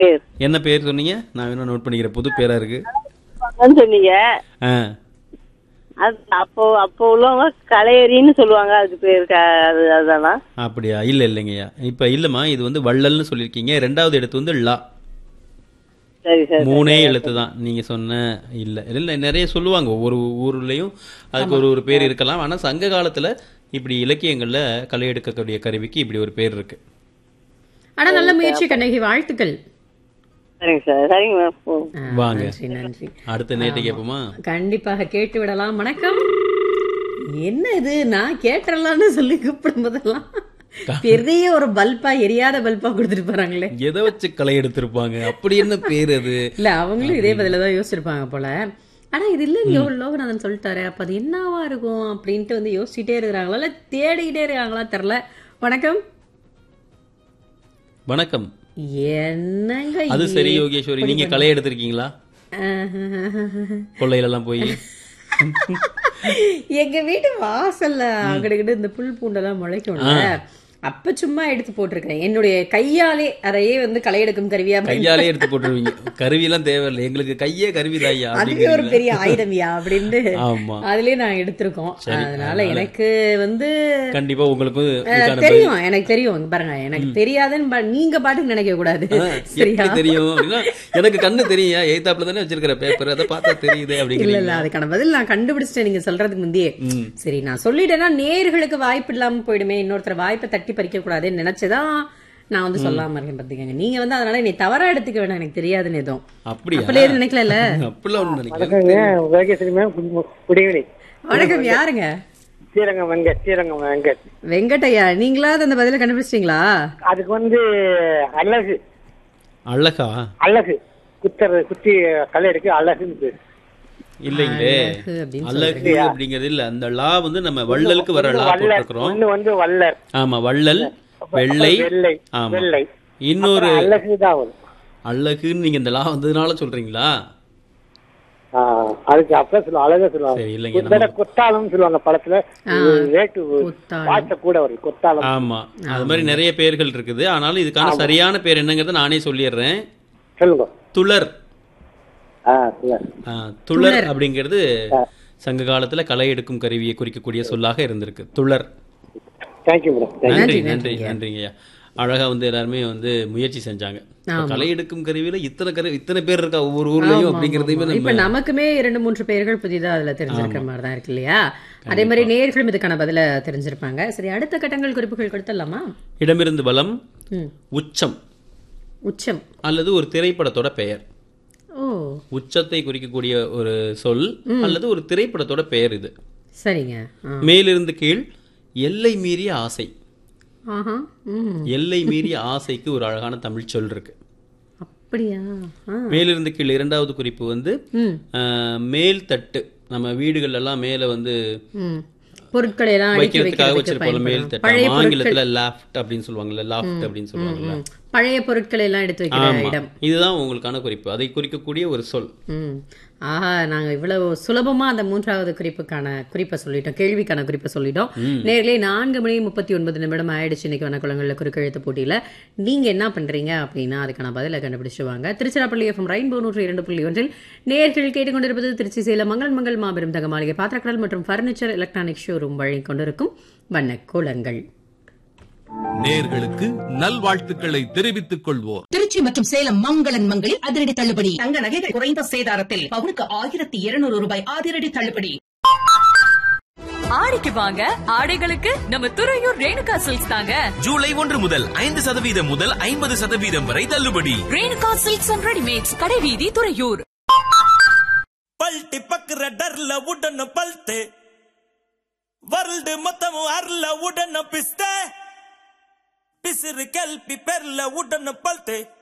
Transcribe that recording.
பேர் என்ன பேர் சொன்னீங்க நான் வேணா நோட் பண்ணிக்கிறேன் புது பேரா இருக்கு அதான் சொன்னீங்க ஆ அது அப்போ அப்போ உள்ளவங்க கலையறின்னு சொல்லுவாங்க அதுக்கு பேர் க- அது அதுதானா அப்படியா இல்ல இல்லைங்கய்யா இப்ப இல்லம்மா இது வந்து வள்ளல்னு சொல்லியிருக்கீங்க ரெண்டாவது எழுத்து வந்து லா சரி சரி மூணே எழுத்து தான் நீங்க சொன்ன இல்ல இல்ல நிறைய சொல்லுவாங்க ஒவ்வொரு ஊர்லயும் அதுக்கு ஒரு ஒரு பேர் இருக்கலாம் ஆனா சங்க காலத்துல இப்படி இலக்கியங்கள்ல களை எடுக்கக்கூடிய கருவிக்கு இப்படி ஒரு பேர் இருக்கு ஆனா நல்ல முயற்சி கண்ணகி வாழ்த்துக்கள் சரிங்க சார் சரிங்க மேம் ஓ. ஆ, வாங்க. நன்றி நன்றி அடுத்த நேற்று கேட்போமா கண்டிப்பாக கேட்டு விடலாம் வணக்கம் என்ன இது நான் கேட்டுறலாம்னு சொல்லி கூப்பிடும் போதெல்லாம் பெரிய ஒரு பல்பா எரியாத பல்பா கொடுத்துட்டு போறாங்களே எதை வச்சு களை எடுத்திருப்பாங்க அப்படி என்ன பேர் அது இல்ல அவங்களும் இதே பதில தான் யோசிச்சிருப்பாங்க போல ஆனா இது இல்ல இங்க ஒரு லோகநாதன் சொல்லிட்டாரு அப்ப அது என்னவா இருக்கும் அப்படின்ட்டு வந்து யோசிச்சுட்டே இருக்கிறாங்களா இல்ல தேடிக்கிட்டே இருக்காங்களா தெரியல வணக்கம் வணக்கம் என்னங்க அது இது? சரி யோகேஸ்வரி நீங்க களை எடுத்திருக்கீங்களா கொள்ளையில எல்லாம் போய் எங்க வீட்டு வாசல்ல அங்கிட்டு இந்த புல் பூண்டெல்லாம் முளைக்கும்ல அப்ப சும்மா எடுத்து போட்டிருக்கேன் என்னுடைய கையாலே அதையே வந்து களை எடுக்கும் கருவியா பயன்படுத்தி- கையாலே எடுத்து போட்டுருவீங்க கருவி எல்லாம் தேவையில்லை எங்களுக்கு கையே கருவி தாய்யா அதுவே ஒரு பெரிய ஆயுதம்யா அப்படின்னு ஆமா அதுலயே நான் எடுத்திருக்கோம் அதனால எனக்கு வந்து கண்டிப்பா உங்களுக்கு அஹ், இதுக்கான பதில் தெரியும் எனக்கு தெரியும் இங்க பாருங்க எனக்கு தெரியாதுன்னு பா- நீங்க பாட்டுக்கு நினைக்க கூடாது சரியா எப்படி தெரியும் அப்படின்னா எனக்கு கண்ணு தெரியும் எய்தாப்புல தானே வச்சிருக்கிற பேப்பர் அதை பார்த்தா தெரியுது இல்ல அப்படிங்கிறீங்க இல்ல அதுக்கான பதில் நான் கண்டுபிடிச்சிட்டேன் நீங்க சொல்றதுக்கு முந்தையே ம். சரி நான் சொல்லிட்டேன்னா நேர்களுக்கு வாய்ப்பு இல்லாம போயிடுமே இன்னொருத்தர் வாய்ப்பை தட்டி பறிக்க கூடாதுன்னு நினைச்சுதான் நான் வந்து சொல்லாம இருக்கேன் பாத்துக்கங்க நீங்க வந்து அதனால என்னை தவறா எடுத்துக்க வேணாம் எனக்கு தெரியாதுன்னு எதுவும் அப்படியா அப்படியே எதுவும் நினைக்கல அப்படிலாம் ஒண்ணு நினைக்கிறேன் வணக்கங்க வேகேஸ்வரி மேம் குட் ஈவினிங் வணக்கம் யாருங்க ஸ்ரீரங்கம் வெங்கட் ஸ்ரீரங்கம் வெங்கட் வெங்கட்டையா நீங்களாவது அந்த பதில கண்டுபிடிச்சிட்டீங்களா அதுக்கு வந்து அழகு அழகா அழகு குத்தர் குத்தி கலை எடுக்க அழகுன்னு பேரு. இல்லைங்களே அழகு அப்படின்னு அழகு அப்படிங்கிறது இல்ல அந்த லா வந்து நம்ம வள்ளலுக்கு வர லா வள்ளர் போட்டிருக்கிறோம் ஒண்ணு வந்து வள்ளர் ஆமா வள்ளல் வெள்ளை வெள்ளை ஆமா வெள்ளை இன்னொரு அழகு தான் வரும் அழகுன்னு நீங்க இந்த லா வந்ததுனால சொல்றீங்களா ஆ, அதுக்கு அப்ப சொல்லுவாங்க அழகா சொல்லுவாங்க சரி இல்லைங்க குத்தட கொத்தாளம்னு சொல்லுவாங்க படத்துல ரேட்டு கொத்தாளம். வாட்ச கூட வரும் கொத்தாளம் ஆமா அது மாதிரி நிறைய பேர்கள் இருக்குது ஆனாலும் இதுக்கான சரியான பேர் என்னங்கறத நானே சொல்லிடுறேன் சொல்லுங்க துளர் ஆ சொல்லுங்க ஆ, துளர் அப்படிங்கிறது சங்க காலத்துல களை எடுக்கும் கருவியை குறிக்கக்கூடிய சொல்லாக இருந்திருக்கு துளர் தேங்க்யூ மேடம் நன்றி நன்றி நன்றிங்கய்யா அழகா வந்து எல்லாருமே வந்து முயற்சி செஞ்சாங்க இப்ப களை எடுக்கும் கருவியில இத்தனை கரு இத்தனை பேர் இருக்கா ஒவ்வொரு ஊர்லயும் அப்படிங்கறதையுமே இப்ப நம்ம நமக்குமே இரண்டு மூன்று பெயர்கள் புதிதா அதுல தெரிஞ்சிருக்கிற மாதிரி தான் இருக்கு இல்லையா அதே மாதிரி நேர்களும் இதுக்கான பதில தெரிஞ்சிருப்பாங்க சரி அடுத்த கட்டங்கள் குறிப்புகள் கொடுத்துடலாமா இடமிருந்து பலம் ம். உச்சம் உச்சம் அல்லது ஒரு திரைப்படத்தோட பெயர் ஓ உச்சத்தை குறிக்கக்கூடிய ஒரு சொல் அல்லது ஒரு திரைப்படத்தோட பெயர் இது சரிங்க ஆ. மேலிருந்து கீழ் எல்லை மீறிய ஆசை ஆஹா ம் எல்லை மீறிய ஆசைக்கு ஒரு அழகான தமிழ் சொல் இருக்கு அப்படியா ஆ மேலிருந்து கீழ் இரண்டாவது குறிப்பு வந்து ம் ஆஹ், மேல் தட்டு நம்ம வீடுகள் எல்லாம் மேல வந்து ம் பொருட்களை எல்லாம் அடுக்கி வைக்கிறதுக்காக வைக்கிறதுக்கு வச்சிருப்போம் மேல் பயன்படும் தட்டு பழைய ஆமா, பொருட்கள் ஆங்கிலத்துல லாஃப்ட் அப்படின்னு சொல்லுவாங்கல்ல லாஃப்ட் அப்படின்னு சொல்லுவாங்கல்ல ம். பழைய பொருட்களை எல்லாம் எடுத்து வைக்கிற ஆமா இடம் இதுதான் உங்களுக்கான குறிப்பு அதை குறிக்கக்கூடிய ஒரு சொல் ம் ஆஹா நாங்க இவ்வளவு சுலபமா அந்த மூன்றாவது குறிப்புக்கான குறிப்பை சொல்லிட்டோம் கேள்விக்கான குறிப்பை சொல்லிட்டோம் நேர்களே நான்கு மணி முப்பத்தி ஒன்பது நிமிடம் ஆயிடுச்சு இன்னைக்கு வனக்குளங்களில் குறுக்கெழுத்து போட்டியில நீங்க என்ன பண்றீங்க அப்படின்னா அதுக்கான பதிலை கண்டுபிடிச்சு வாங்க திருச்சிராப்பள்ளி எஃப்எம் ரெயின்போ நூற்றி இரண்டு புள்ளி ஒன்றில் நேர்கள் கேட்டுக்கொண்டிருப்பது திருச்சி சேலம் மங்கள் மங்கள் மாபெரும் தங்க மாளிகை பாத்திரக்கடல் மற்றும் ஃபர்னிச்சர் எலக்ட்ரானிக் ஷோரூம் வழங்கி கொண்டிருக்கும் வண்ணக்கோலங்கள் நேர்களுக்கு நல்வாழ்த்துக்களை தெரிவித்துக் கொள்வோர் திருச்சி மற்றும் சேலம் மங்களன் மங்களில் அதிரடி தள்ளுபடி தங்க நகைகள் குறைந்த சேதாரத்தில் பவுனுக்கு ஆயிரத்தி இருநூறு ரூபாய் அதிரடி தள்ளுபடி ஆடிக்கு வாங்க ஆடைகளுக்கு நம்ம துறையூர் ரேணுகா சில்க்ஸ் தாங்க ஜூலை ஒன்று முதல் ஐந்து சதவீதம் முதல் ஐம்பது சதவீதம் வரை தள்ளுபடி ரேணுகா சில்க்ஸ் அண்ட் ரெடிமேட்ஸ் கடைவீதி துறையூர் பல்ಟಿ ಪಕ್ರ ಡರ್ಲ ಉಡನ್ನ ಪಲ್ತೆ ವರ್ಲ್ಡ್ ಮೊತ್ತము ಅರ್ಲ ಉಡನ್ನ ಪಿಸ್ತೆ ಪಿಸಿರು ಕೆಲ್ಪಿ ಪೆರ್ಲ ಉಡನ್ನ ಪಲ್ತೆ